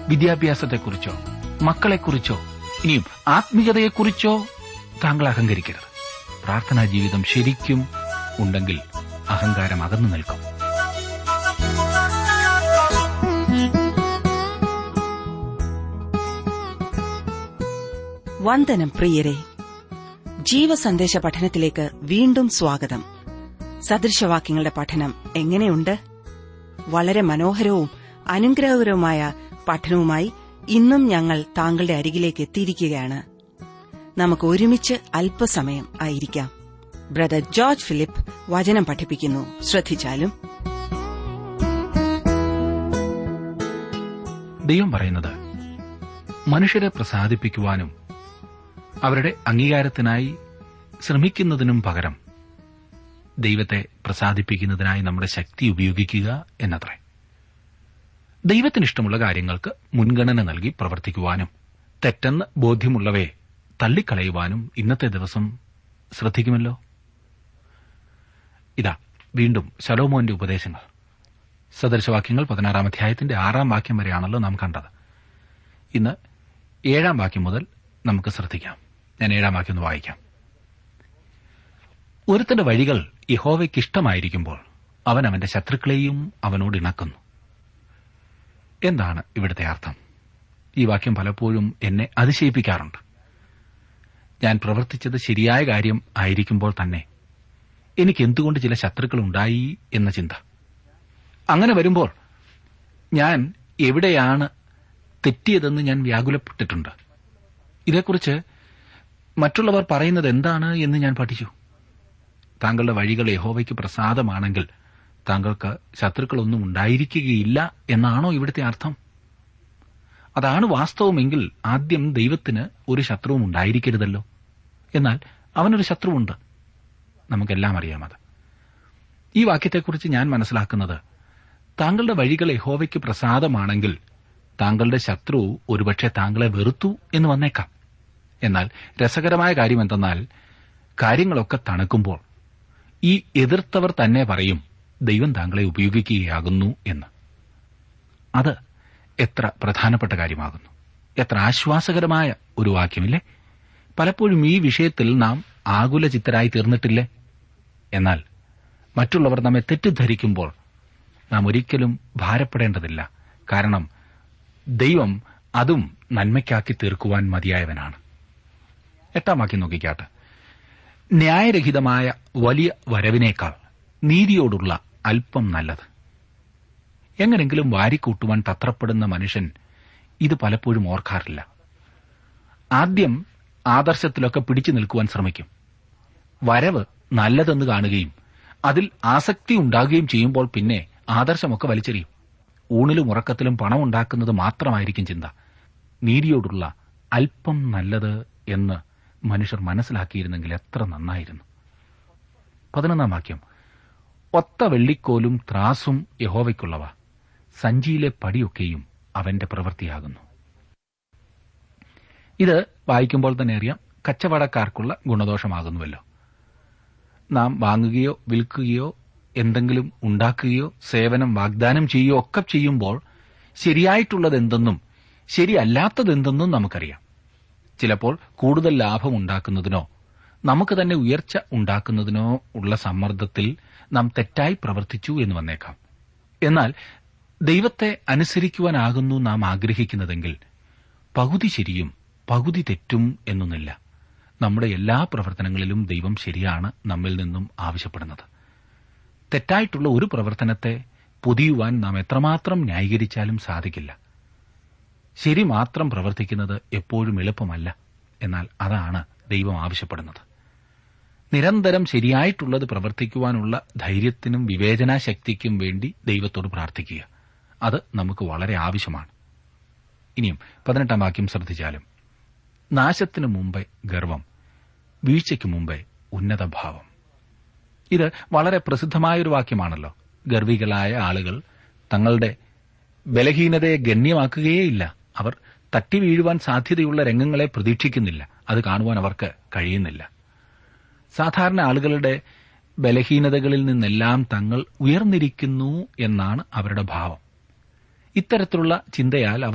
വിദ്യാഭ്യാസത്തെക്കുറിച്ചോ മക്കളെക്കുറിച്ചോ ഇനിയും ആത്മീയതയെക്കുറിച്ചോ താങ്കൾ അഹങ്കരിക്കരുത് പ്രാർത്ഥനാ ജീവിതം ശരിക്കും ഉണ്ടെങ്കിൽ അഹങ്കാരം അകന്നു നിൽക്കും വന്ദനം പ്രിയരെ ജീവസന്ദേശ പഠനത്തിലേക്ക് വീണ്ടും സ്വാഗതം സദൃശവാക്യങ്ങളുടെ പഠനം എങ്ങനെയുണ്ട് വളരെ മനോഹരവും അനുഗ്രഹകരവുമായ പഠനവുമായി ഇന്നും ഞങ്ങൾ താങ്കളുടെ അരികിലേക്ക് എത്തിയിരിക്കുകയാണ് നമുക്ക് ഒരുമിച്ച് അല്പസമയം ആയിരിക്കാം ബ്രദർ ജോർജ് ഫിലിപ്പ് വചനം പഠിപ്പിക്കുന്നു ശ്രദ്ധിച്ചാലും ദൈവം പറയുന്നത് മനുഷ്യരെ പ്രസാദിപ്പിക്കുവാനും അവരുടെ അംഗീകാരത്തിനായി ശ്രമിക്കുന്നതിനും പകരം ദൈവത്തെ പ്രസാദിപ്പിക്കുന്നതിനായി നമ്മുടെ ശക്തി ഉപയോഗിക്കുക എന്നത്രേ ദൈവത്തിന് ഇഷ്ടമുള്ള കാര്യങ്ങൾക്ക് മുൻഗണന നൽകി പ്രവർത്തിക്കുവാനും തെറ്റെന്ന് ബോധ്യമുള്ളവയെ തള്ളിക്കളയുവാനും ഇന്നത്തെ ദിവസം ശ്രദ്ധിക്കുമല്ലോ ഇതാ വീണ്ടും ശലോമോന്റെ ഉപദേശങ്ങൾ സദൃശവാക്യങ്ങൾ പതിനാറാം അധ്യായത്തിന്റെ ആറാം വാക്യം വരെയാണല്ലോ നാം കണ്ടത് ഇന്ന് ഏഴാം വാക്യം മുതൽ നമുക്ക് ശ്രദ്ധിക്കാം ഞാൻ ഏഴാം വാക്യം ഒന്ന് വായിക്കാം ഒരുത്തന്റെ വഴികൾ യഹോവയ്ക്ക് ഇഷ്ടമായിരിക്കുമ്പോൾ അവൻ അവന്റെ ശത്രുക്കളെയും അവനോട് ഇണക്കുന്നു എന്താണ് ഇവിടുത്തെ അർത്ഥം ഈ വാക്യം പലപ്പോഴും എന്നെ അതിശയിപ്പിക്കാറുണ്ട് ഞാൻ പ്രവർത്തിച്ചത് ശരിയായ കാര്യം ആയിരിക്കുമ്പോൾ തന്നെ എനിക്ക് എന്തുകൊണ്ട് ചില ശത്രുക്കൾ ഉണ്ടായി എന്ന ചിന്ത അങ്ങനെ വരുമ്പോൾ ഞാൻ എവിടെയാണ് തെറ്റിയതെന്ന് ഞാൻ വ്യാകുലപ്പെട്ടിട്ടുണ്ട് ഇതേക്കുറിച്ച് മറ്റുള്ളവർ പറയുന്നത് എന്താണ് എന്ന് ഞാൻ പഠിച്ചു താങ്കളുടെ വഴികൾ യഹോവയ്ക്ക് പ്രസാദമാണെങ്കിൽ താങ്കൾക്ക് ശത്രുക്കളൊന്നും ഉണ്ടായിരിക്കുകയില്ല എന്നാണോ ഇവിടുത്തെ അർത്ഥം അതാണ് വാസ്തവമെങ്കിൽ ആദ്യം ദൈവത്തിന് ഒരു ശത്രുവും ഉണ്ടായിരിക്കരുതല്ലോ എന്നാൽ അവനൊരു ശത്രുവുണ്ട് നമുക്കെല്ലാം അറിയാം അത് ഈ വാക്യത്തെക്കുറിച്ച് ഞാൻ മനസ്സിലാക്കുന്നത് താങ്കളുടെ വഴികൾ യഹോവയ്ക്ക് പ്രസാദമാണെങ്കിൽ താങ്കളുടെ ശത്രു ഒരുപക്ഷെ താങ്കളെ വെറുത്തു എന്ന് വന്നേക്കാം എന്നാൽ രസകരമായ കാര്യം എന്തെന്നാൽ കാര്യങ്ങളൊക്കെ തണുക്കുമ്പോൾ ഈ എതിർത്തവർ തന്നെ പറയും ദൈവം താങ്കളെ ഉപയോഗിക്കുകയാകുന്നു എന്ന് അത് എത്ര പ്രധാനപ്പെട്ട കാര്യമാകുന്നു എത്ര ആശ്വാസകരമായ ഒരു വാക്യമില്ലേ പലപ്പോഴും ഈ വിഷയത്തിൽ നാം ആകുലചിത്തരായി തീർന്നിട്ടില്ലേ എന്നാൽ മറ്റുള്ളവർ നമ്മെ തെറ്റിദ്ധരിക്കുമ്പോൾ നാം ഒരിക്കലും ഭാരപ്പെടേണ്ടതില്ല കാരണം ദൈവം അതും നന്മയ്ക്കാക്കി തീർക്കുവാൻ മതിയായവനാണ് എട്ടാം വാക്യം നോക്കിക്കാട്ടെ ന്യായരഹിതമായ വലിയ വരവിനേക്കാൾ നീതിയോടുള്ള അല്പം നല്ലത് എങ്ങനെങ്കിലും വാരിക്കൂട്ടുവാൻ തത്രപ്പെടുന്ന മനുഷ്യൻ ഇത് പലപ്പോഴും ഓർക്കാറില്ല ആദ്യം ആദർശത്തിലൊക്കെ പിടിച്ചു നിൽക്കുവാൻ ശ്രമിക്കും വരവ് നല്ലതെന്ന് കാണുകയും അതിൽ ആസക്തി ഉണ്ടാകുകയും ചെയ്യുമ്പോൾ പിന്നെ ആദർശമൊക്കെ വലിച്ചെറിയും ഊണിലും ഉറക്കത്തിലും പണം ഉണ്ടാക്കുന്നത് മാത്രമായിരിക്കും ചിന്ത നീതിയോടുള്ള അല്പം നല്ലത് എന്ന് മനുഷ്യർ മനസ്സിലാക്കിയിരുന്നെങ്കിൽ എത്ര നന്നായിരുന്നു പതിനൊന്നാം വാക്യം ഒത്ത വെള്ളിക്കോലും ത്രാസും യഹോവയ്ക്കുള്ളവ സഞ്ചിയിലെ പടിയൊക്കെയും അവന്റെ പ്രവൃത്തിയാകുന്നു ഇത് വായിക്കുമ്പോൾ തന്നെ അറിയാം കച്ചവടക്കാർക്കുള്ള ഗുണദോഷമാകുന്നുവല്ലോ നാം വാങ്ങുകയോ വിൽക്കുകയോ എന്തെങ്കിലും ഉണ്ടാക്കുകയോ സേവനം വാഗ്ദാനം ചെയ്യുകയോ ഒക്കെ ചെയ്യുമ്പോൾ ശരിയായിട്ടുള്ളത് എന്തെന്നും ശരിയല്ലാത്തതെന്തെന്നും നമുക്കറിയാം ചിലപ്പോൾ കൂടുതൽ ലാഭം ഉണ്ടാക്കുന്നതിനോ നമുക്ക് തന്നെ ഉയർച്ച ഉണ്ടാക്കുന്നതിനോ ഉള്ള സമ്മർദ്ദത്തിൽ നാം തെറ്റായി പ്രവർത്തിച്ചു എന്ന് വന്നേക്കാം എന്നാൽ ദൈവത്തെ അനുസരിക്കുവാനാകുന്നു നാം ആഗ്രഹിക്കുന്നതെങ്കിൽ പകുതി ശരിയും പകുതി തെറ്റും എന്നൊന്നില്ല നമ്മുടെ എല്ലാ പ്രവർത്തനങ്ങളിലും ദൈവം ശരിയാണ് നമ്മിൽ നിന്നും ആവശ്യപ്പെടുന്നത് തെറ്റായിട്ടുള്ള ഒരു പ്രവർത്തനത്തെ പൊതിയുവാൻ നാം എത്രമാത്രം ന്യായീകരിച്ചാലും സാധിക്കില്ല ശരി മാത്രം പ്രവർത്തിക്കുന്നത് എപ്പോഴും എളുപ്പമല്ല എന്നാൽ അതാണ് ദൈവം ആവശ്യപ്പെടുന്നത് നിരന്തരം ശരിയായിട്ടുള്ളത് പ്രവർത്തിക്കുവാനുള്ള ധൈര്യത്തിനും വിവേചനാശക്തിക്കും വേണ്ടി ദൈവത്തോട് പ്രാർത്ഥിക്കുക അത് നമുക്ക് വളരെ ആവശ്യമാണ് ഇനിയും പതിനെട്ടാം വാക്യം ശ്രദ്ധിച്ചാലും നാശത്തിനു മുമ്പേ ഗർവം വീഴ്ചയ്ക്ക് മുമ്പേ ഉന്നതഭാവം ഇത് വളരെ പ്രസിദ്ധമായൊരു വാക്യമാണല്ലോ ഗർവികളായ ആളുകൾ തങ്ങളുടെ ബലഹീനതയെ ഗണ്യമാക്കുകയേയില്ല അവർ തട്ടി വീഴുവാൻ സാധ്യതയുള്ള രംഗങ്ങളെ പ്രതീക്ഷിക്കുന്നില്ല അത് കാണുവാൻ അവർക്ക് കഴിയുന്നില്ല സാധാരണ ആളുകളുടെ ബലഹീനതകളിൽ നിന്നെല്ലാം തങ്ങൾ ഉയർന്നിരിക്കുന്നു എന്നാണ് അവരുടെ ഭാവം ഇത്തരത്തിലുള്ള ചിന്തയാൽ അവർ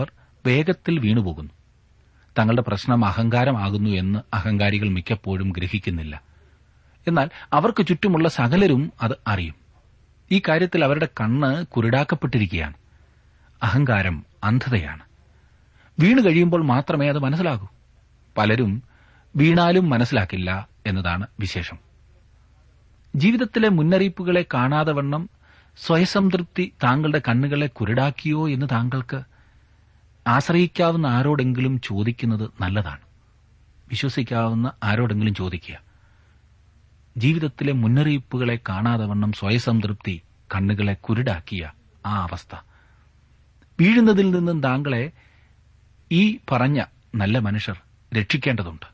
വേഗത്തിൽ വീണുപോകുന്നു തങ്ങളുടെ പ്രശ്നം അഹങ്കാരമാകുന്നു എന്ന് അഹങ്കാരികൾ മിക്കപ്പോഴും ഗ്രഹിക്കുന്നില്ല എന്നാൽ അവർക്ക് ചുറ്റുമുള്ള സകലരും അത് അറിയും ഈ കാര്യത്തിൽ അവരുടെ കണ്ണ് കുരുടാക്കപ്പെട്ടിരിക്കുകയാണ് അഹങ്കാരം അന്ധതയാണ് വീണു കഴിയുമ്പോൾ മാത്രമേ അത് മനസ്സിലാകൂ പലരും വീണാലും മനസ്സിലാക്കില്ല എന്നതാണ് വിശേഷം ജീവിതത്തിലെ മുന്നറിയിപ്പുകളെ കാണാതെ വണ്ണം സ്വയസംതൃപ്തി താങ്കളുടെ കണ്ണുകളെ കുരുടാക്കിയോ എന്ന് താങ്കൾക്ക് ആശ്രയിക്കാവുന്ന ആരോടെങ്കിലും ചോദിക്കുന്നത് നല്ലതാണ് വിശ്വസിക്കാവുന്ന ആരോടെങ്കിലും ചോദിക്കുക ജീവിതത്തിലെ മുന്നറിയിപ്പുകളെ കാണാതെ വണ്ണം സ്വയസംതൃപ്തി കണ്ണുകളെ കുരുടാക്കിയ ആ അവസ്ഥ വീഴുന്നതിൽ നിന്നും താങ്കളെ ഈ പറഞ്ഞ നല്ല മനുഷ്യർ രക്ഷിക്കേണ്ടതുണ്ട്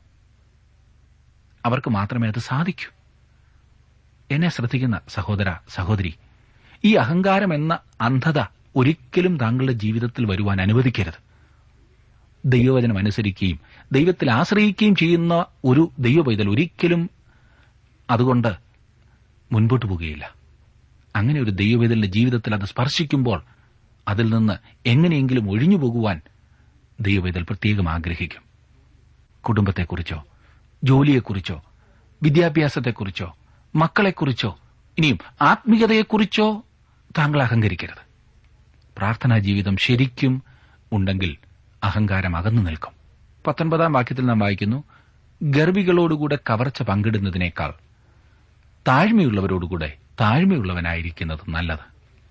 അവർക്ക് മാത്രമേ അത് സാധിക്കൂ എന്നെ ശ്രദ്ധിക്കുന്ന സഹോദര സഹോദരി ഈ അഹങ്കാരം എന്ന അന്ധത ഒരിക്കലും താങ്കളുടെ ജീവിതത്തിൽ വരുവാൻ അനുവദിക്കരുത് ദൈവവചനം അനുസരിക്കുകയും ദൈവത്തിൽ ആശ്രയിക്കുകയും ചെയ്യുന്ന ഒരു ദൈവപൈതൽ ഒരിക്കലും അതുകൊണ്ട് മുൻപോട്ട് പോവുകയില്ല അങ്ങനെ ഒരു ദൈവവേദലിന്റെ ജീവിതത്തിൽ അത് സ്പർശിക്കുമ്പോൾ അതിൽ നിന്ന് എങ്ങനെയെങ്കിലും ഒഴിഞ്ഞു പോകുവാൻ ദൈവവേദൽ പ്രത്യേകം ആഗ്രഹിക്കും കുടുംബത്തെക്കുറിച്ചോ ജോലിയെക്കുറിച്ചോ വിദ്യാഭ്യാസത്തെക്കുറിച്ചോ മക്കളെക്കുറിച്ചോ ഇനിയും ആത്മീയതയെക്കുറിച്ചോ താങ്കൾ അഹങ്കരിക്കരുത് പ്രാർത്ഥനാ ജീവിതം ശരിക്കും ഉണ്ടെങ്കിൽ അഹങ്കാരം അകന്നു നിൽക്കും പത്തൊൻപതാം വാക്യത്തിൽ നാം വായിക്കുന്നു ഗർഭികളോടുകൂടെ കവർച്ച പങ്കിടുന്നതിനേക്കാൾ താഴ്മയുള്ളവരോടുകൂടെ താഴ്മയുള്ളവനായിരിക്കുന്നത് നല്ലത്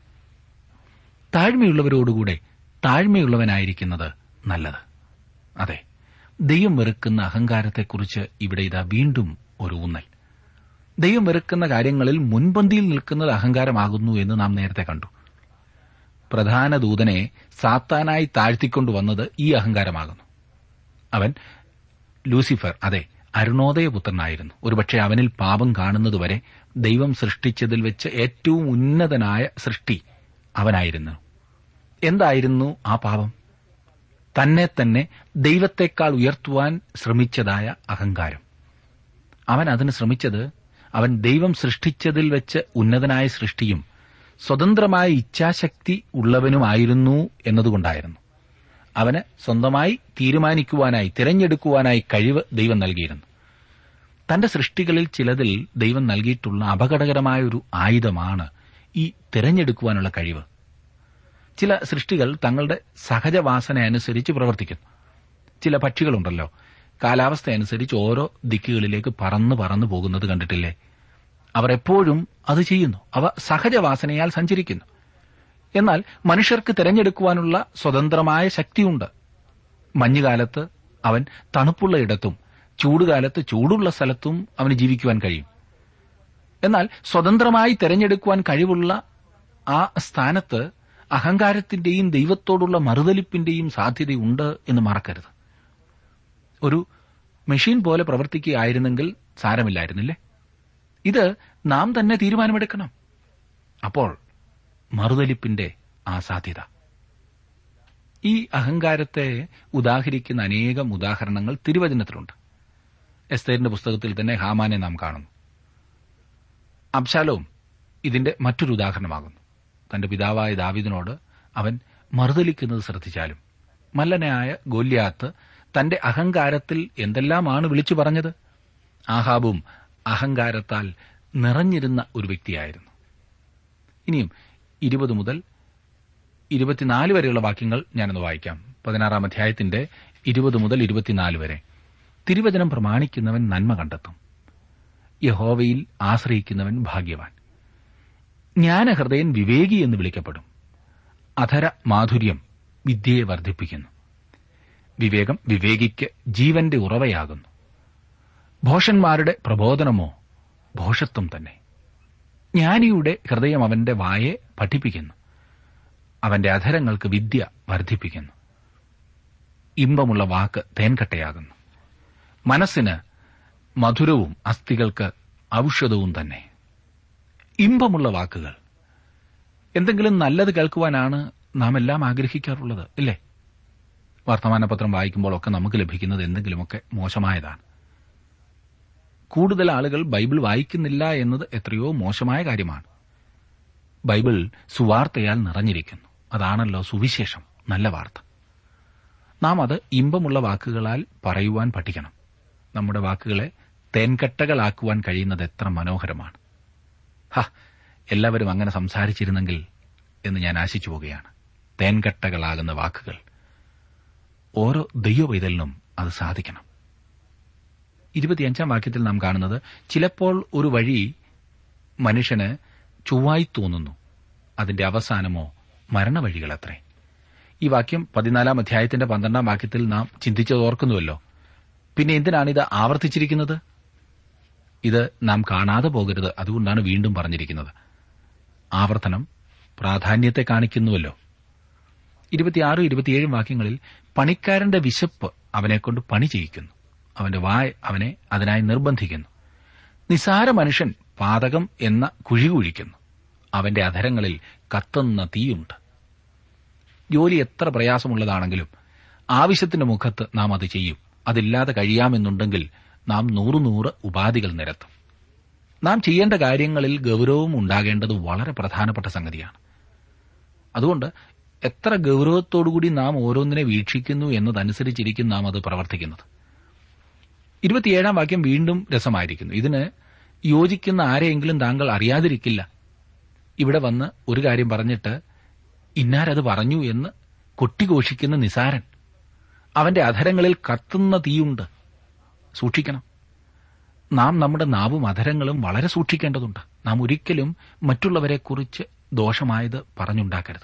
താഴ്മയുള്ളവരോടുകൂടെ താഴ്മയുള്ളവനായിരിക്കുന്നത് നല്ലത് അതെ ദൈവം വെറുക്കുന്ന അഹങ്കാരത്തെക്കുറിച്ച് ഇവിടെ ഇതാ വീണ്ടും ഒരു ഊന്നൽ ദൈവം വെറുക്കുന്ന കാര്യങ്ങളിൽ മുൻപന്തിയിൽ നിൽക്കുന്നത് അഹങ്കാരമാകുന്നു എന്ന് നാം നേരത്തെ കണ്ടു പ്രധാന ദൂതനെ സാത്താനായി താഴ്ത്തിക്കൊണ്ടുവന്നത് ഈ അഹങ്കാരമാകുന്നു അവൻ ലൂസിഫർ അതെ അരുണോദയപുത്രനായിരുന്നു ഒരുപക്ഷെ അവനിൽ പാപം കാണുന്നതുവരെ ദൈവം സൃഷ്ടിച്ചതിൽ വെച്ച് ഏറ്റവും ഉന്നതനായ സൃഷ്ടി അവനായിരുന്നു എന്തായിരുന്നു ആ പാപം തന്നെ തന്നെ ദൈവത്തെക്കാൾ ഉയർത്തുവാൻ ശ്രമിച്ചതായ അഹങ്കാരം അവൻ അതിന് ശ്രമിച്ചത് അവൻ ദൈവം സൃഷ്ടിച്ചതിൽ വെച്ച് ഉന്നതനായ സൃഷ്ടിയും സ്വതന്ത്രമായ ഇച്ഛാശക്തി ഉള്ളവനുമായിരുന്നു എന്നതുകൊണ്ടായിരുന്നു അവന് സ്വന്തമായി തീരുമാനിക്കുവാനായി തിരഞ്ഞെടുക്കുവാനായി കഴിവ് ദൈവം നൽകിയിരുന്നു തന്റെ സൃഷ്ടികളിൽ ചിലതിൽ ദൈവം നൽകിയിട്ടുള്ള അപകടകരമായ ഒരു ആയുധമാണ് ഈ തിരഞ്ഞെടുക്കുവാനുള്ള കഴിവ് ചില സൃഷ്ടികൾ തങ്ങളുടെ സഹജവാസന അനുസരിച്ച് പ്രവർത്തിക്കുന്നു ചില പക്ഷികളുണ്ടല്ലോ കാലാവസ്ഥ അനുസരിച്ച് ഓരോ ദിക്കുകളിലേക്ക് പറന്ന് പറന്നു പോകുന്നത് കണ്ടിട്ടില്ലേ അവർ എപ്പോഴും അത് ചെയ്യുന്നു അവ സഹജവാസനയാൽ സഞ്ചരിക്കുന്നു എന്നാൽ മനുഷ്യർക്ക് തിരഞ്ഞെടുക്കുവാനുള്ള സ്വതന്ത്രമായ ശക്തിയുണ്ട് മഞ്ഞുകാലത്ത് അവൻ തണുപ്പുള്ള ഇടത്തും ചൂടുകാലത്ത് ചൂടുള്ള സ്ഥലത്തും അവന് ജീവിക്കുവാൻ കഴിയും എന്നാൽ സ്വതന്ത്രമായി തിരഞ്ഞെടുക്കുവാൻ കഴിവുള്ള ആ സ്ഥാനത്ത് അഹങ്കാരത്തിന്റെയും ദൈവത്തോടുള്ള മറുതലിപ്പിന്റെയും സാധ്യതയുണ്ട് എന്ന് മറക്കരുത് ഒരു മെഷീൻ പോലെ പ്രവർത്തിക്കുകയായിരുന്നെങ്കിൽ സാരമില്ലായിരുന്നില്ലേ ഇത് നാം തന്നെ തീരുമാനമെടുക്കണം അപ്പോൾ മറുതലിപ്പിന്റെ ആ സാധ്യത ഈ അഹങ്കാരത്തെ ഉദാഹരിക്കുന്ന അനേകം ഉദാഹരണങ്ങൾ തിരുവചനത്തിലുണ്ട് എസ്തേരിന്റെ പുസ്തകത്തിൽ തന്നെ ഹാമാനെ നാം കാണുന്നു അബ്ശാലോം ഇതിന്റെ മറ്റൊരു ഉദാഹരണമാകുന്നു തന്റെ പിതാവായ ദാവിദിനോട് അവൻ മറുതലിക്കുന്നത് ശ്രദ്ധിച്ചാലും മല്ലനായ ഗോല്യാത്ത് തന്റെ അഹങ്കാരത്തിൽ എന്തെല്ലാമാണ് വിളിച്ചു പറഞ്ഞത് ആഹാബും അഹങ്കാരത്താൽ നിറഞ്ഞിരുന്ന ഒരു വ്യക്തിയായിരുന്നു ഇനിയും ഇരുപത് മുതൽ ഇരുപത്തിനാല് വരെയുള്ള വാക്യങ്ങൾ ഞാനൊന്ന് വായിക്കാം പതിനാറാം അധ്യായത്തിന്റെ ഇരുപത് മുതൽ ഇരുപത്തിനാല് വരെ തിരുവചനം പ്രമാണിക്കുന്നവൻ നന്മ കണ്ടെത്തും യഹോവയിൽ ആശ്രയിക്കുന്നവൻ ഭാഗ്യവാൻ ജ്ഞാനഹൃദയൻ വിവേകി എന്ന് വിളിക്കപ്പെടും അധര മാധുര്യം വിദ്യയെ വർദ്ധിപ്പിക്കുന്നു വിവേകം വിവേകിക്ക് ജീവന്റെ ഉറവയാകുന്നു ഭോഷന്മാരുടെ പ്രബോധനമോ ഭോഷത്വം തന്നെ ജ്ഞാനിയുടെ ഹൃദയം അവന്റെ വായെ പഠിപ്പിക്കുന്നു അവന്റെ അധരങ്ങൾക്ക് വിദ്യ വർദ്ധിപ്പിക്കുന്നു ഇമ്പമുള്ള വാക്ക് തേൻകട്ടയാകുന്നു മനസ്സിന് മധുരവും അസ്ഥികൾക്ക് ഔഷധവും തന്നെ ഇമ്പമുള്ള വാക്കുകൾ എന്തെങ്കിലും നല്ലത് കേൾക്കുവാനാണ് നാം എല്ലാം ആഗ്രഹിക്കാറുള്ളത് ഇല്ലേ വർത്തമാനപത്രം വായിക്കുമ്പോഴൊക്കെ നമുക്ക് ലഭിക്കുന്നത് എന്തെങ്കിലുമൊക്കെ മോശമായതാണ് കൂടുതൽ ആളുകൾ ബൈബിൾ വായിക്കുന്നില്ല എന്നത് എത്രയോ മോശമായ കാര്യമാണ് ബൈബിൾ സുവാർത്തയാൽ നിറഞ്ഞിരിക്കുന്നു അതാണല്ലോ സുവിശേഷം നല്ല വാർത്ത നാം അത് ഇമ്പമുള്ള വാക്കുകളാൽ പറയുവാൻ പഠിക്കണം നമ്മുടെ വാക്കുകളെ തേൻകട്ടകളാക്കുവാൻ കഴിയുന്നത് എത്ര മനോഹരമാണ് ഹ എല്ലാവരും അങ്ങനെ സംസാരിച്ചിരുന്നെങ്കിൽ എന്ന് ഞാൻ ആശിച്ചു പോവുകയാണ് തേൻകട്ടകളാകുന്ന വാക്കുകൾ ഓരോ ദൈവവൈതലിനും അത് സാധിക്കണം ഇരുപത്തിയഞ്ചാം വാക്യത്തിൽ നാം കാണുന്നത് ചിലപ്പോൾ ഒരു വഴി മനുഷ്യന് ചൊവ്വായി തോന്നുന്നു അതിന്റെ അവസാനമോ മരണവഴികളത്രേ ഈ വാക്യം പതിനാലാം അധ്യായത്തിന്റെ പന്ത്രണ്ടാം വാക്യത്തിൽ നാം ചിന്തിച്ചത് ഓർക്കുന്നുവല്ലോ പിന്നെ എന്തിനാണിത് ആവർത്തിച്ചിരിക്കുന്നത് ഇത് നാം കാണാതെ പോകരുത് അതുകൊണ്ടാണ് വീണ്ടും പറഞ്ഞിരിക്കുന്നത് ആവർത്തനം പ്രാധാന്യത്തെ കാണിക്കുന്നുവല്ലോ ഇരുപത്തിയാറും ഇരുപത്തിയേഴും വാക്യങ്ങളിൽ പണിക്കാരന്റെ വിശപ്പ് അവനെക്കൊണ്ട് പണി ചെയ്യിക്കുന്നു അവന്റെ വായ് അവനെ അതിനായി നിർബന്ധിക്കുന്നു നിസാര മനുഷ്യൻ പാതകം എന്ന കുഴി കുഴിക്കുന്നു അവന്റെ അധരങ്ങളിൽ കത്തുന്ന തീയുണ്ട് ജോലി എത്ര പ്രയാസമുള്ളതാണെങ്കിലും ആവശ്യത്തിന്റെ മുഖത്ത് നാം അത് ചെയ്യും അതില്ലാതെ കഴിയാമെന്നുണ്ടെങ്കിൽ നാം നൂറ് നൂറ് ഉപാധികൾ നിരത്തും നാം ചെയ്യേണ്ട കാര്യങ്ങളിൽ ഗൗരവം ഉണ്ടാകേണ്ടത് വളരെ പ്രധാനപ്പെട്ട സംഗതിയാണ് അതുകൊണ്ട് എത്ര ഗൗരവത്തോടുകൂടി നാം ഓരോന്നിനെ വീക്ഷിക്കുന്നു എന്നതനുസരിച്ചിരിക്കും നാം അത് പ്രവർത്തിക്കുന്നത് ഇരുപത്തിയേഴാം വാക്യം വീണ്ടും രസമായിരിക്കുന്നു ഇതിന് യോജിക്കുന്ന ആരെയെങ്കിലും താങ്കൾ അറിയാതിരിക്കില്ല ഇവിടെ വന്ന് ഒരു കാര്യം പറഞ്ഞിട്ട് ഇന്നാരത് പറഞ്ഞു എന്ന് കൊട്ടിഘോഷിക്കുന്ന നിസാരൻ അവന്റെ അധരങ്ങളിൽ കത്തുന്ന തീയുണ്ട് സൂക്ഷിക്കണം നാം നമ്മുടെ നാവും അധരങ്ങളും വളരെ സൂക്ഷിക്കേണ്ടതുണ്ട് നാം ഒരിക്കലും മറ്റുള്ളവരെക്കുറിച്ച് ദോഷമായത് പറഞ്ഞുണ്ടാക്കരുത്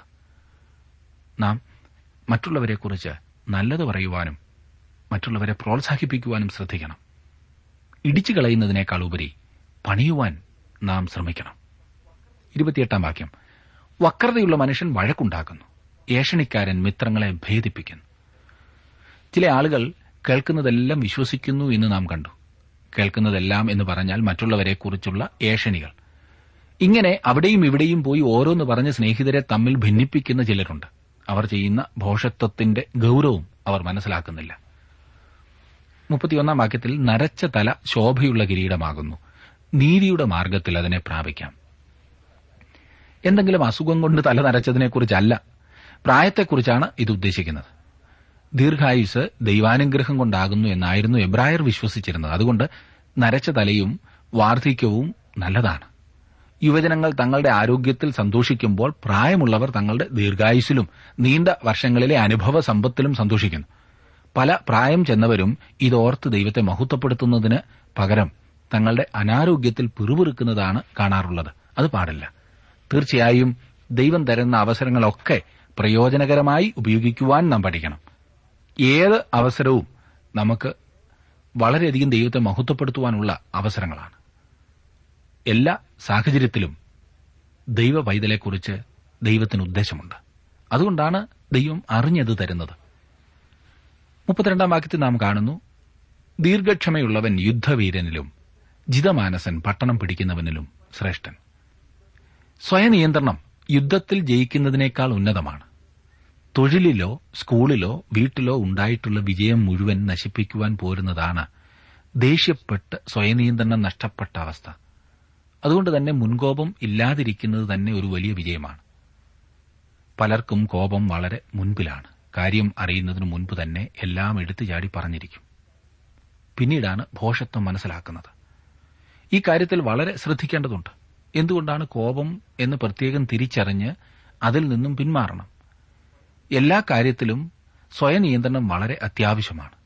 നാം മറ്റുള്ളവരെക്കുറിച്ച് നല്ലത് പറയുവാനും മറ്റുള്ളവരെ പ്രോത്സാഹിപ്പിക്കുവാനും ശ്രദ്ധിക്കണം ഇടിച്ചു കളയുന്നതിനേക്കാൾ ഉപരി പണിയുവാൻ നാം ശ്രമിക്കണം ഇരുപത്തിയെട്ടാം വാക്യം വക്രതയുള്ള മനുഷ്യൻ വഴക്കുണ്ടാക്കുന്നു ഏഷണിക്കാരൻ മിത്രങ്ങളെ ഭേദിപ്പിക്കുന്നു ചില ആളുകൾ കേൾക്കുന്നതെല്ലാം വിശ്വസിക്കുന്നു എന്ന് നാം കണ്ടു കേൾക്കുന്നതെല്ലാം എന്ന് പറഞ്ഞാൽ മറ്റുള്ളവരെക്കുറിച്ചുള്ള ഏഷണികൾ ഇങ്ങനെ അവിടെയും ഇവിടെയും പോയി ഓരോന്ന് പറഞ്ഞ് സ്നേഹിതരെ തമ്മിൽ ഭിന്നിപ്പിക്കുന്ന ചിലരുണ്ട് അവർ ചെയ്യുന്ന ഭോഷത്വത്തിന്റെ ഗൌരവം അവർ മനസ്സിലാക്കുന്നില്ല മുപ്പത്തിയൊന്നാം വാക്യത്തിൽ നരച്ച തല ശോഭയുള്ള കിരീടമാകുന്നു നീതിയുടെ മാർഗത്തിൽ അതിനെ പ്രാപിക്കാം എന്തെങ്കിലും അസുഖം കൊണ്ട് തല നരച്ചതിനെക്കുറിച്ചല്ല പ്രായത്തെക്കുറിച്ചാണ് ഇത് ഉദ്ദേശിക്കുന്നത് ദീർഘായുസ് ദൈവാനുഗ്രഹം കൊണ്ടാകുന്നു എന്നായിരുന്നു എബ്രായർ വിശ്വസിച്ചിരുന്നത് അതുകൊണ്ട് നരച്ച തലയും വാർദ്ധക്യവും നല്ലതാണ് യുവജനങ്ങൾ തങ്ങളുടെ ആരോഗ്യത്തിൽ സന്തോഷിക്കുമ്പോൾ പ്രായമുള്ളവർ തങ്ങളുടെ ദീർഘായുസിലും നീണ്ട വർഷങ്ങളിലെ അനുഭവ സമ്പത്തിലും സന്തോഷിക്കുന്നു പല പ്രായം ചെന്നവരും ഇതോർത്ത് ദൈവത്തെ മഹത്വപ്പെടുത്തുന്നതിന് പകരം തങ്ങളുടെ അനാരോഗ്യത്തിൽ പിറുപിറുക്കുന്നതാണ് കാണാറുള്ളത് അത് പാടില്ല തീർച്ചയായും ദൈവം തരുന്ന അവസരങ്ങളൊക്കെ പ്രയോജനകരമായി ഉപയോഗിക്കുവാൻ നാം പഠിക്കണം ഏത് അവസരവും നമുക്ക് വളരെയധികം ദൈവത്തെ മഹത്വപ്പെടുത്തുവാനുള്ള അവസരങ്ങളാണ് എല്ലാ സാഹചര്യത്തിലും ദൈവ വൈതലെക്കുറിച്ച് ദൈവത്തിന് ഉദ്ദേശമുണ്ട് അതുകൊണ്ടാണ് ദൈവം അറിഞ്ഞത് തരുന്നത് മുപ്പത്തിരണ്ടാം വാക്യത്തിൽ നാം കാണുന്നു ദീർഘക്ഷമയുള്ളവൻ യുദ്ധവീരനിലും ജിതമാനസൻ പട്ടണം പിടിക്കുന്നവനിലും ശ്രേഷ്ഠൻ സ്വയനിയന്ത്രണം യുദ്ധത്തിൽ ജയിക്കുന്നതിനേക്കാൾ ഉന്നതമാണ് തൊഴിലിലോ സ്കൂളിലോ വീട്ടിലോ ഉണ്ടായിട്ടുള്ള വിജയം മുഴുവൻ നശിപ്പിക്കുവാൻ പോരുന്നതാണ് ദേഷ്യപ്പെട്ട് സ്വയനിയന്ത്രണം നഷ്ടപ്പെട്ട അവസ്ഥ അതുകൊണ്ട് തന്നെ മുൻകോപം ഇല്ലാതിരിക്കുന്നത് തന്നെ ഒരു വലിയ വിജയമാണ് പലർക്കും കോപം വളരെ മുൻപിലാണ് കാര്യം അറിയുന്നതിന് മുൻപ് തന്നെ എല്ലാം എടുത്തു ചാടി പറഞ്ഞിരിക്കും പിന്നീടാണ് ഭോഷത്വം മനസ്സിലാക്കുന്നത് ഈ കാര്യത്തിൽ വളരെ ശ്രദ്ധിക്കേണ്ടതുണ്ട് എന്തുകൊണ്ടാണ് കോപം എന്ന് പ്രത്യേകം തിരിച്ചറിഞ്ഞ് അതിൽ നിന്നും പിന്മാറണം എല്ലാ കാര്യത്തിലും സ്വയനിയന്ത്രണം വളരെ അത്യാവശ്യമാണ്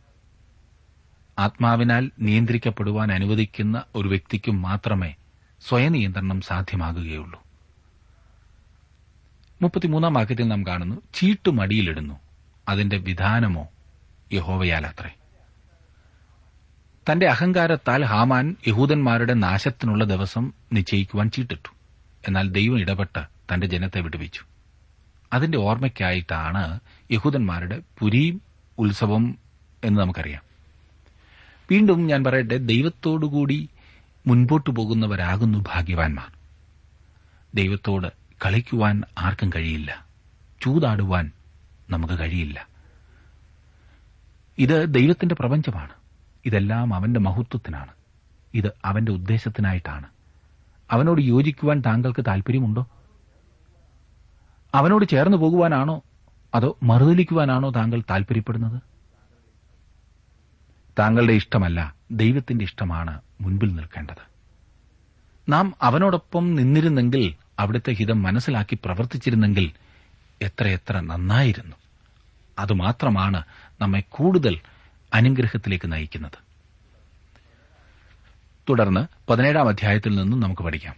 ആത്മാവിനാൽ നിയന്ത്രിക്കപ്പെടുവാൻ അനുവദിക്കുന്ന ഒരു വ്യക്തിക്കും മാത്രമേ സ്വയനിയന്ത്രണം സാധ്യമാകുകയുള്ളൂ മുപ്പത്തിമൂന്നാം വാക്യത്തിൽ നാം കാണുന്നു ചീട്ട് മടിയിലിടുന്നു അതിന്റെ വിധാനമോ യഹോവയാലത്രേ തന്റെ അഹങ്കാരത്താൽ ഹാമാൻ യഹൂദന്മാരുടെ നാശത്തിനുള്ള ദിവസം നിശ്ചയിക്കുവാൻ ചീട്ടിട്ടു എന്നാൽ ദൈവം ഇടപെട്ട് തന്റെ ജനത്തെ വിടുവിച്ചു അതിന്റെ ഓർമ്മയ്ക്കായിട്ടാണ് യഹൂദന്മാരുടെ പുരീം ഉത്സവം എന്ന് നമുക്കറിയാം വീണ്ടും ഞാൻ പറയട്ടെ ദൈവത്തോടുകൂടി മുൻപോട്ടു പോകുന്നവരാകുന്നു ഭാഗ്യവാന്മാർ ദൈവത്തോട് കളിക്കുവാൻ ആർക്കും കഴിയില്ല ചൂതാടുവാൻ നമുക്ക് കഴിയില്ല ഇത് ദൈവത്തിന്റെ പ്രപഞ്ചമാണ് ഇതെല്ലാം അവന്റെ മഹത്വത്തിനാണ് ഇത് അവന്റെ ഉദ്ദേശത്തിനായിട്ടാണ് അവനോട് യോജിക്കുവാൻ താങ്കൾക്ക് താൽപര്യമുണ്ടോ അവനോട് ചേർന്ന് പോകുവാനാണോ അതോ മറുതലിക്കുവാനാണോ താങ്കൾ താൽപര്യപ്പെടുന്നത് താങ്കളുടെ ഇഷ്ടമല്ല ദൈവത്തിന്റെ ഇഷ്ടമാണ് മുൻപിൽ നിൽക്കേണ്ടത് നാം അവനോടൊപ്പം നിന്നിരുന്നെങ്കിൽ അവിടുത്തെ ഹിതം മനസ്സിലാക്കി പ്രവർത്തിച്ചിരുന്നെങ്കിൽ എത്രയെത്ര നന്നായിരുന്നു അതുമാത്രമാണ് നമ്മെ കൂടുതൽ അനുഗ്രഹത്തിലേക്ക് നയിക്കുന്നത് തുടർന്ന് പതിനേഴാം അധ്യായത്തിൽ നിന്നും നമുക്ക് പഠിക്കാം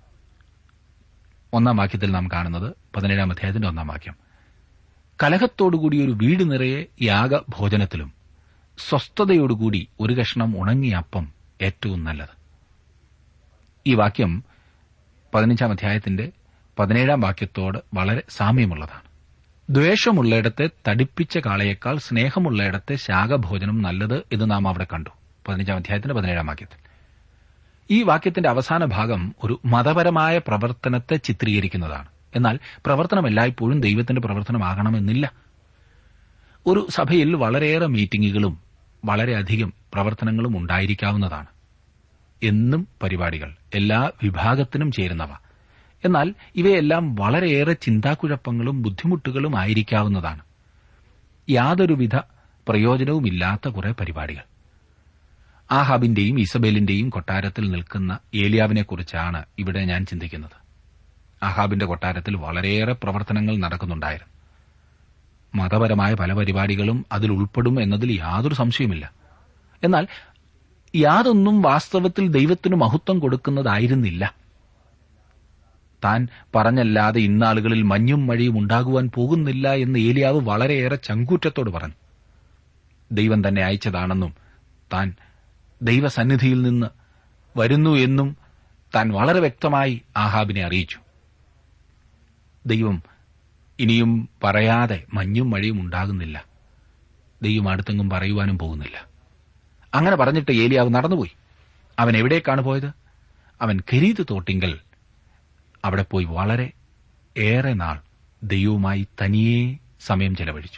ഒന്നാം വാക്യത്തിൽ നാം കാണുന്നത് പതിനേഴാം അധ്യായത്തിന്റെ ഒന്നാം വാക്യം കലഹത്തോടുകൂടി ഒരു വീട് നിറയെ യാഗഭോജനത്തിലും സ്വസ്ഥതയോടുകൂടി ഒരു കഷ്ണം ഉണങ്ങിയ അപ്പം ഏറ്റവും നല്ലത് ഈ വാക്യം പതിനഞ്ചാം അധ്യായത്തിന്റെ പതിനേഴാം വാക്യത്തോട് വളരെ സാമ്യമുള്ളതാണ് ദ്വേഷമുള്ളയിടത്തെ തടിപ്പിച്ച കാളയേക്കാൾ സ്നേഹമുള്ളയിടത്തെ ശാഖഭോജനം നല്ലത് എന്ന് നാം അവിടെ കണ്ടു പതിനഞ്ചാം അധ്യായത്തിന്റെ പതിനേഴാം വാക്യത്തിൽ ഈ വാക്യത്തിന്റെ അവസാന ഭാഗം ഒരു മതപരമായ പ്രവർത്തനത്തെ ചിത്രീകരിക്കുന്നതാണ് എന്നാൽ പ്രവർത്തനം എല്ലായ്പ്പോഴും ദൈവത്തിന്റെ പ്രവർത്തനമാകണമെന്നില്ല ഒരു സഭയിൽ വളരെയേറെ മീറ്റിംഗുകളും വളരെയധികം പ്രവർത്തനങ്ങളും ഉണ്ടായിരിക്കാവുന്നതാണ് എന്നും പരിപാടികൾ എല്ലാ വിഭാഗത്തിനും ചേരുന്നവ എന്നാൽ ഇവയെല്ലാം വളരെയേറെ ചിന്താക്കുഴപ്പങ്ങളും ബുദ്ധിമുട്ടുകളും ആയിരിക്കാവുന്നതാണ് യാതൊരുവിധ പ്രയോജനവുമില്ലാത്ത കുറെ പരിപാടികൾ ആഹാബിന്റെയും ഇസബേലിന്റെയും കൊട്ടാരത്തിൽ നിൽക്കുന്ന ഏലിയാവിനെക്കുറിച്ചാണ് ഇവിടെ ഞാൻ ചിന്തിക്കുന്നത് ആഹാബിന്റെ കൊട്ടാരത്തിൽ വളരെയേറെ പ്രവർത്തനങ്ങൾ നടക്കുന്നുണ്ടായിരുന്നു മതപരമായ പല പരിപാടികളും അതിൽ ഉൾപ്പെടും എന്നതിൽ യാതൊരു സംശയമില്ല എന്നാൽ യാതൊന്നും വാസ്തവത്തിൽ ദൈവത്തിന് മഹത്വം കൊടുക്കുന്നതായിരുന്നില്ല താൻ പറഞ്ഞല്ലാതെ ഇന്നാളുകളിൽ മഞ്ഞും മഴയും ഉണ്ടാകുവാൻ പോകുന്നില്ല എന്ന് ഏലിയാവ് വളരെയേറെ ചങ്കൂറ്റത്തോട് പറഞ്ഞു ദൈവം തന്നെ അയച്ചതാണെന്നും താൻ ദൈവസന്നിധിയിൽ നിന്ന് വരുന്നു എന്നും താൻ വളരെ വ്യക്തമായി ആഹാബിനെ അറിയിച്ചു ദൈവം ഇനിയും പറയാതെ മഞ്ഞും മഴയും ഉണ്ടാകുന്നില്ല ദൈവം അടുത്തെങ്ങും പറയുവാനും പോകുന്നില്ല അങ്ങനെ പറഞ്ഞിട്ട് ഏലിയാവ് നടന്നുപോയി അവൻ എവിടേക്കാണ് പോയത് അവൻ കരീത് തോട്ടിങ്കൽ അവിടെ പോയി വളരെ ഏറെ നാൾ ദൈവവുമായി തനിയെ സമയം ചെലവഴിച്ചു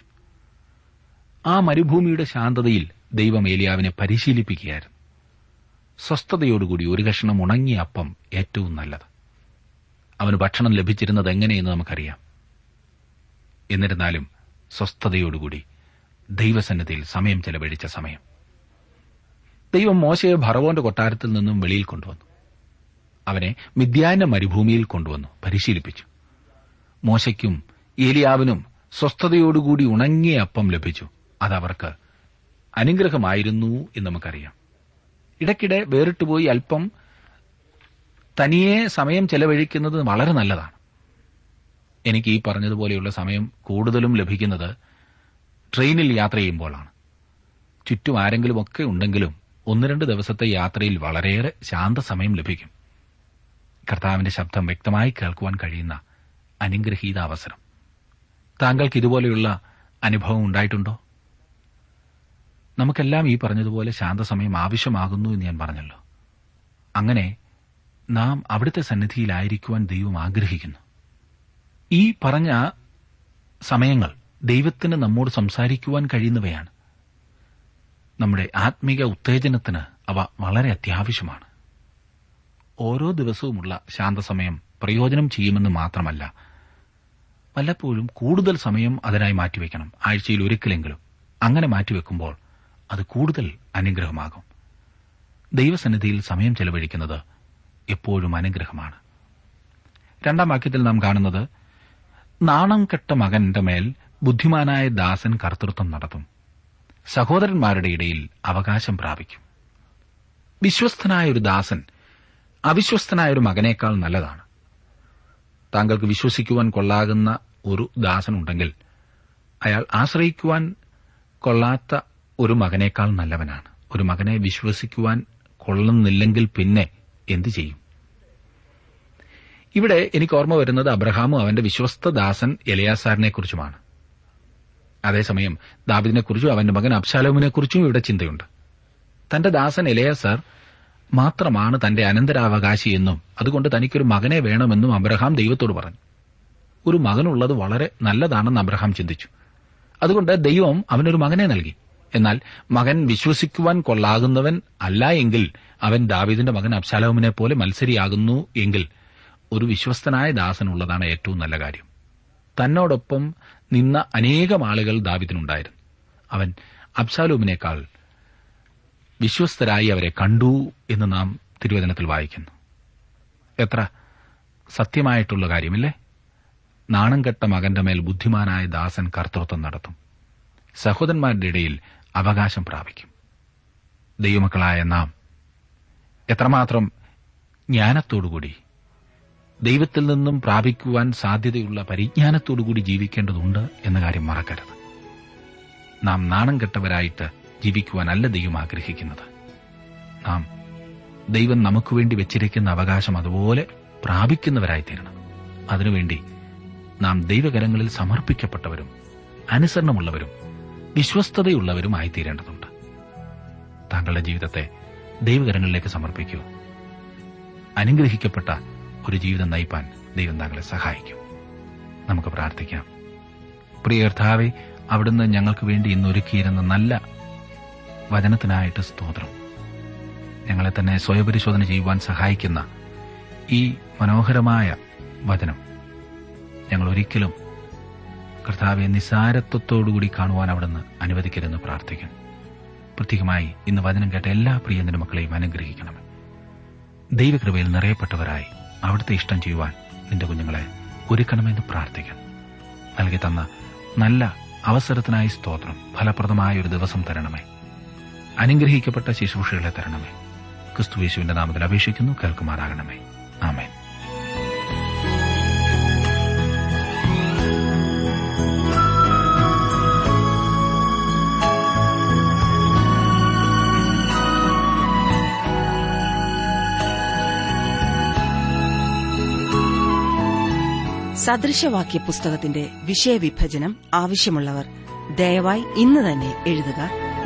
ആ മരുഭൂമിയുടെ ശാന്തതയിൽ ദൈവം ഏലിയാവിനെ പരിശീലിപ്പിക്കുകയായിരുന്നു സ്വസ്ഥതയോടുകൂടി ഒരു കഷ്ണം ഉണങ്ങിയ അപ്പം ഏറ്റവും നല്ലത് അവന് ഭക്ഷണം ലഭിച്ചിരുന്നത് എങ്ങനെയെന്ന് നമുക്കറിയാം എന്നിരുന്നാലും സ്വസ്ഥതയോടുകൂടി ദൈവസന്നിധിയിൽ സമയം ചെലവഴിച്ച സമയം ദൈവം മോശയെ ഭറവോന്റെ കൊട്ടാരത്തിൽ നിന്നും വെളിയിൽ കൊണ്ടുവന്നു അവനെ മിഥ്യാന്റെ മരുഭൂമിയിൽ കൊണ്ടുവന്നു പരിശീലിപ്പിച്ചു മോശയ്ക്കും ഏലിയാവിനും സ്വസ്ഥതയോടുകൂടി ഉണങ്ങിയ അപ്പം ലഭിച്ചു അതവർക്ക് അനുഗ്രഹമായിരുന്നു എന്ന് നമുക്കറിയാം ഇടയ്ക്കിടെ വേറിട്ടുപോയി അല്പം തനിയെ സമയം ചെലവഴിക്കുന്നത് വളരെ നല്ലതാണ് എനിക്ക് ഈ പറഞ്ഞതുപോലെയുള്ള സമയം കൂടുതലും ലഭിക്കുന്നത് ട്രെയിനിൽ യാത്ര ചെയ്യുമ്പോഴാണ് ചുറ്റും ആരെങ്കിലും ഒക്കെ ഉണ്ടെങ്കിലും ഒന്ന് രണ്ട് ദിവസത്തെ യാത്രയിൽ വളരെയേറെ ശാന്ത സമയം ലഭിക്കും കർത്താവിന്റെ ശബ്ദം വ്യക്തമായി കേൾക്കുവാൻ കഴിയുന്ന അനുഗ്രഹീത അവസരം താങ്കൾക്ക് ഇതുപോലെയുള്ള അനുഭവം ഉണ്ടായിട്ടുണ്ടോ നമുക്കെല്ലാം ഈ പറഞ്ഞതുപോലെ ശാന്തസമയം ആവശ്യമാകുന്നു എന്ന് ഞാൻ പറഞ്ഞല്ലോ അങ്ങനെ നാം അവിടുത്തെ സന്നിധിയിലായിരിക്കുവാൻ ദൈവം ആഗ്രഹിക്കുന്നു ഈ പറഞ്ഞ സമയങ്ങൾ ദൈവത്തിന് നമ്മോട് സംസാരിക്കുവാൻ കഴിയുന്നവയാണ് നമ്മുടെ ആത്മീക ഉത്തേജനത്തിന് അവ വളരെ അത്യാവശ്യമാണ് ഓരോ ദിവസവുമുള്ള ശാന്തസമയം പ്രയോജനം ചെയ്യുമെന്ന് മാത്രമല്ല വല്ലപ്പോഴും കൂടുതൽ സമയം അതിനായി മാറ്റിവെക്കണം ആഴ്ചയിൽ ഒരിക്കലെങ്കിലും അങ്ങനെ മാറ്റിവെക്കുമ്പോൾ അത് കൂടുതൽ അനുഗ്രഹമാകും ദൈവസന്നിധിയിൽ സമയം ചെലവഴിക്കുന്നത് എപ്പോഴും അനുഗ്രഹമാണ് രണ്ടാം വാക്യത്തിൽ നാം കാണുന്നത് നാണം കെട്ട മകന്റെ മേൽ ബുദ്ധിമാനായ ദാസൻ കർത്തൃത്വം നടത്തും സഹോദരന്മാരുടെ ഇടയിൽ അവകാശം പ്രാപിക്കും വിശ്വസ്തനായ ഒരു ദാസൻ അവിശ്വസ്തനായ ഒരു മകനേക്കാൾ നല്ലതാണ് താങ്കൾക്ക് വിശ്വസിക്കുവാൻ കൊള്ളാകുന്ന ഒരു ദാസനുണ്ടെങ്കിൽ അയാൾ ആശ്രയിക്കുവാൻ കൊള്ളാത്ത ഒരു മകനേക്കാൾ നല്ലവനാണ് ഒരു മകനെ വിശ്വസിക്കുവാൻ കൊള്ളുന്നില്ലെങ്കിൽ പിന്നെ എന്തു ചെയ്യും ഇവിടെ എനിക്ക് ഓർമ്മ വരുന്നത് അബ്രഹാമും അവന്റെ വിശ്വസ്ത ദാസൻ എലയാസാറിനെ കുറിച്ചുമാണ് അതേസമയം ദാബിദിനെക്കുറിച്ചും അവന്റെ മകൻ അബ്ശാലോമിനെക്കുറിച്ചും ഇവിടെ ചിന്തയുണ്ട് തന്റെ ദാസൻ എലയാസാർ മാത്രമാണ് തന്റെ അനന്തരാവകാശി എന്നും അതുകൊണ്ട് തനിക്കൊരു മകനെ വേണമെന്നും അബ്രഹാം ദൈവത്തോട് പറഞ്ഞു ഒരു മകനുള്ളത് വളരെ നല്ലതാണെന്ന് അബ്രഹാം ചിന്തിച്ചു അതുകൊണ്ട് ദൈവം അവനൊരു മകനെ നൽകി എന്നാൽ മകൻ വിശ്വസിക്കുവാൻ കൊള്ളാകുന്നവൻ അല്ല എങ്കിൽ അവൻ ദാവീദിന്റെ മകൻ അബ്ശാലോമിനെ പോലെ മത്സരിയാകുന്നു എങ്കിൽ ഒരു വിശ്വസ്തനായ ദാസനുള്ളതാണ് ഏറ്റവും നല്ല കാര്യം തന്നോടൊപ്പം നിന്ന അനേകം ആളുകൾ ദാവിദിനുണ്ടായിരുന്നു അവൻ അബ്സാലൂമിനേക്കാൾ വിശ്വസ്തരായി അവരെ കണ്ടു എന്ന് നാം തിരുവചനത്തിൽ വായിക്കുന്നു എത്ര സത്യമായിട്ടുള്ള കാര്യമില്ലേ നാണം കെട്ട മകന്റെ മേൽ ബുദ്ധിമാനായ ദാസൻ കർത്തൃത്വം നടത്തും സഹോദരന്മാരുടെ ഇടയിൽ അവകാശം പ്രാപിക്കും ദൈവമക്കളായ നാം എത്രമാത്രം ജ്ഞാനത്തോടുകൂടി ദൈവത്തിൽ നിന്നും പ്രാപിക്കുവാൻ സാധ്യതയുള്ള പരിജ്ഞാനത്തോടുകൂടി ജീവിക്കേണ്ടതുണ്ട് എന്ന കാര്യം മറക്കരുത് നാം നാണം കെട്ടവരായിട്ട് ജീവിക്കുവാനല്ല ദൈവം ആഗ്രഹിക്കുന്നത് നാം ദൈവം നമുക്ക് വേണ്ടി വെച്ചിരിക്കുന്ന അവകാശം അതുപോലെ പ്രാപിക്കുന്നവരായി തീരണം അതിനുവേണ്ടി നാം ദൈവകരങ്ങളിൽ സമർപ്പിക്കപ്പെട്ടവരും അനുസരണമുള്ളവരും വിശ്വസ്തതയുള്ളവരുമായി തീരേണ്ടതുണ്ട് താങ്കളുടെ ജീവിതത്തെ ദൈവകരങ്ങളിലേക്ക് സമർപ്പിക്കൂ അനുഗ്രഹിക്കപ്പെട്ട ഒരു ജീവിതം നയിപ്പാൻ ദൈവം താങ്കളെ സഹായിക്കും നമുക്ക് പ്രാർത്ഥിക്കാം പ്രിയ കർത്താവെ അവിടുന്ന് ഞങ്ങൾക്ക് വേണ്ടി ഇന്ന് ഒരുക്കിയിരുന്ന നല്ല വചനത്തിനായിട്ട് സ്തോത്രം ഞങ്ങളെ തന്നെ സ്വയപരിശോധന ചെയ്യുവാൻ സഹായിക്കുന്ന ഈ മനോഹരമായ വചനം ഞങ്ങൾ ഒരിക്കലും കർത്താവെ നിസാരത്വത്തോടുകൂടി കാണുവാൻ അവിടുന്ന് അനുവദിക്കരുതെന്ന് പ്രാർത്ഥിക്കുന്നു പ്രത്യേകമായി ഇന്ന് വചനം കേട്ട എല്ലാ പ്രിയന്റെ മക്കളെയും അനുഗ്രഹിക്കണമേ ദൈവകൃപയിൽ നിറയപ്പെട്ടവരായി അവിടുത്തെ ഇഷ്ടം ചെയ്യുവാൻ നിന്റെ കുഞ്ഞുങ്ങളെ ഒരുക്കണമെന്ന് പ്രാർത്ഥിക്കുന്നു നൽകി തന്ന നല്ല അവസരത്തിനായി സ്തോത്രം ഫലപ്രദമായ ഒരു ദിവസം തരണമേ അനുഗ്രഹിക്കപ്പെട്ട ശുശ്രൂഷകളെ തരണമേ ക്രിസ്തുവേശുവിന്റെ നാമത്തിൽ അപേക്ഷിക്കുന്നു കേൾക്കുമാറാകണമേ ആമേൻ സദൃശവാക്യ പുസ്തകത്തിന്റെ വിഷയവിഭജനം ആവശ്യമുള്ളവർ ദയവായി ഇന്ന് തന്നെ എഴുതുക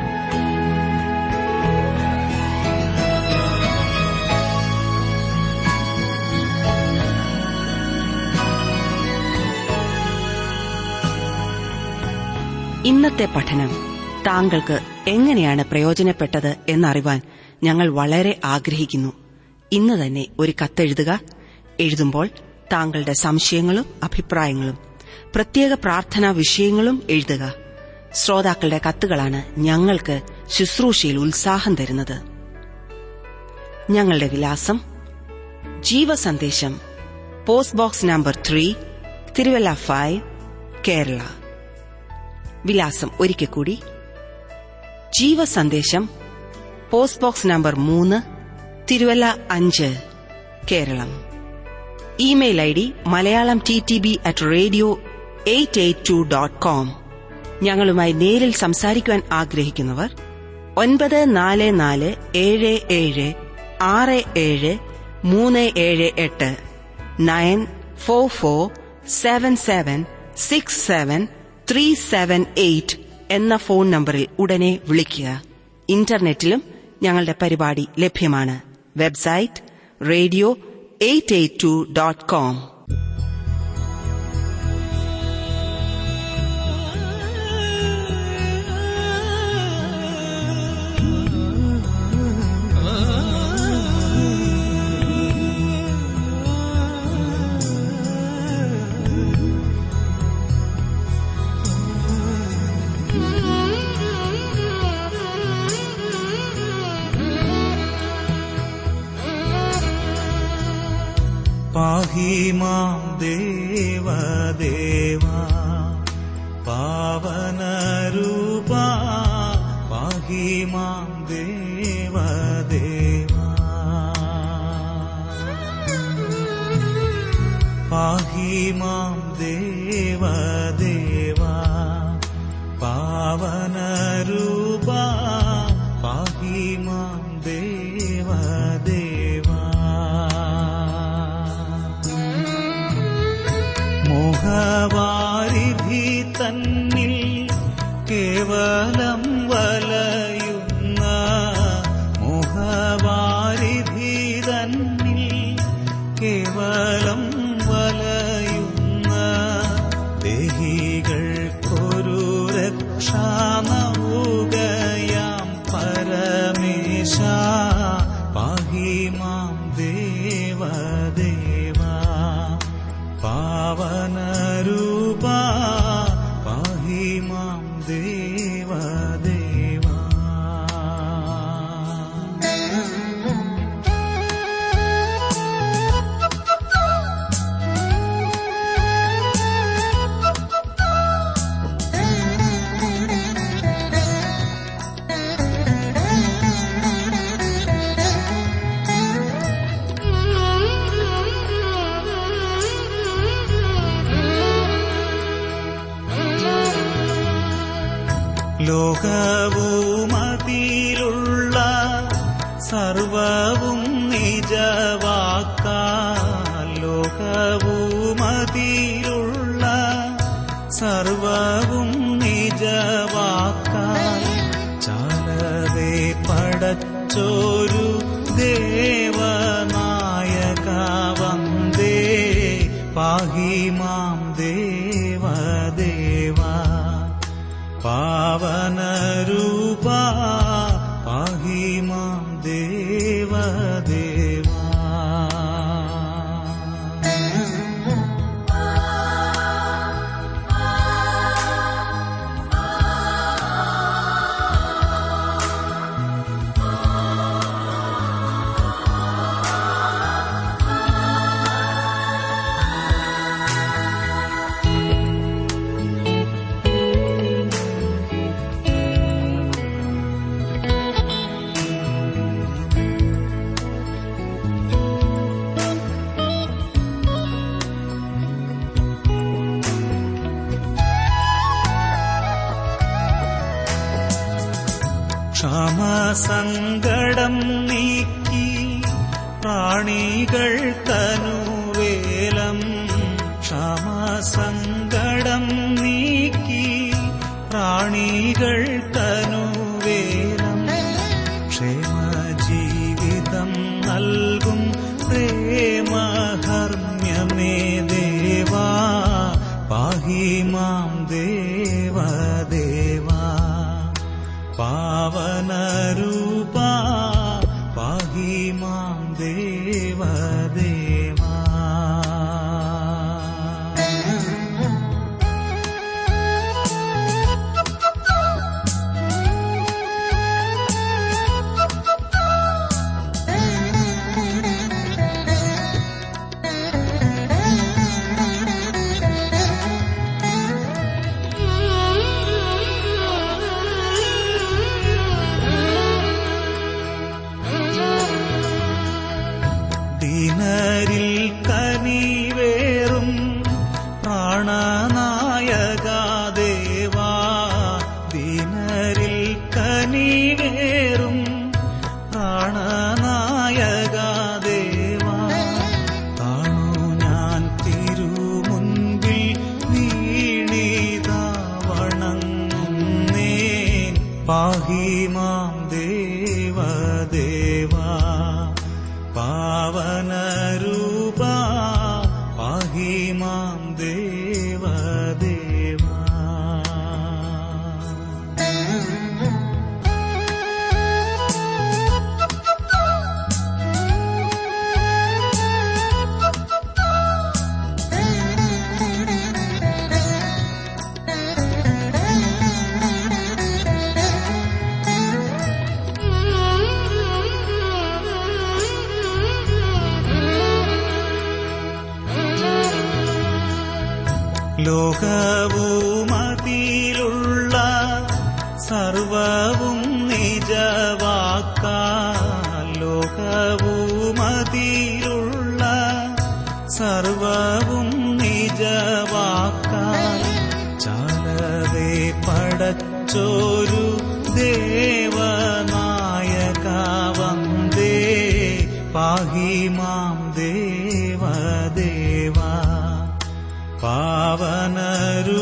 ഇന്നത്തെ പഠനം താങ്കൾക്ക് എങ്ങനെയാണ് പ്രയോജനപ്പെട്ടത് എന്നറിവാൻ ഞങ്ങൾ വളരെ ആഗ്രഹിക്കുന്നു ഇന്ന് തന്നെ ഒരു കത്തെഴുതുക എഴുതുമ്പോൾ താങ്കളുടെ സംശയങ്ങളും അഭിപ്രായങ്ങളും പ്രത്യേക പ്രാർത്ഥനാ വിഷയങ്ങളും എഴുതുക ശ്രോതാക്കളുടെ കത്തുകളാണ് ഞങ്ങൾക്ക് ശുശ്രൂഷയിൽ ഉത്സാഹം തരുന്നത് ഞങ്ങളുടെ വിലാസം Jeevasandesham post box number three Thiruvalla five Kerala വിലാസം ഒരിക്കൽ കൂടി ജീവസന്ദേശം പോസ്റ്റ് ബോക്സ് നമ്പർ മൂന്ന് തിരുവല്ല അഞ്ച് Keralam email I D Malayalam T T B at radio eight eight two dot com ഞങ്ങളുമായി നേരിൽ സംസാരിക്കുവാൻ ആഗ്രഹിക്കുന്നവർ ഒൻപത് നാല് നാല് ഏഴ് ഏഴ് ആറ് ഏഴ് മൂന്ന് ഏഴ് എട്ട് nine four four seven seven six seven three seven eight എന്ന ഫോൺ നമ്പറിൽ ഉടനെ വിളിക്കുക ഇന്റർനെറ്റിലും ഞങ്ങളുടെ പരിപാടി ലഭ്യമാണ് website radio eight eight two dot com പാഹി മാം ദേവദേവാ പാവനരൂപ പാഹി മാം ദേവദേവാ പാഹി മാം ദേവദേവാ പാവനരൂപ പാഹി മാം ദേവദേവാ മോഹവാരിധി തന്നിൽ കേവലം വലയുന്ന മോഹവാരിധി തന്നിൽ കേവലം വലയുന്ന ദേഹികൾക്കൊരു രക്ഷാനവുകയാം പരമേശ പാഹിമാം ദേവദേവാ പാവനരൂപ ലോകവുമതിലുള്ള സർവവും നിജവാക്കാൽ ലോകവുമതിലുള്ള സർവവും നിജവാക്കാൽ ചാലവേ പടച്ചോരു ദേവനായക വന്ദേ പാഹിമാം ദേവദേവാ പാവനരൂപ പാഹിമാം ദേവദേവാ ക്ഷമസങ്കടം നീക്കി പ്രാണികൾ തനുവേലം ക്ഷമസങ്കടം നീക്കി പ്രാണികൾ തനുവേലം ക്ഷേമജീവിതം നൽകും പ്രേമഹർമ്യമേ ദേവാ പാഹിമാം ദേവദേവാ പാവനരൂപ പാഹിമാം ദേവദേവാ ദീനരിൽ കനിവേറും പ്രാണനായക ദേവാ ദീനരിൽ കനിവേറും പ്രാണനായക ദേവാ താണു ഞാൻ തിരുമുൻപിൽ വീണിതാ വണങ്ങുന്നേൻ പാഹിമാം ദേവദേവാ പാവനരൂപ പാഹിമാം ദേവദേവാ ലോകവുമതിലുള്ള സർവവും നിജവാക്കാൽ ലോകവുമതിലുള്ള സർവവും നിജവാക്കാൽ ചാലവേ പടച്ചോരു ദേവനായക വന്ദേ പാഹിമാം ദേവദേവാ പാവനരു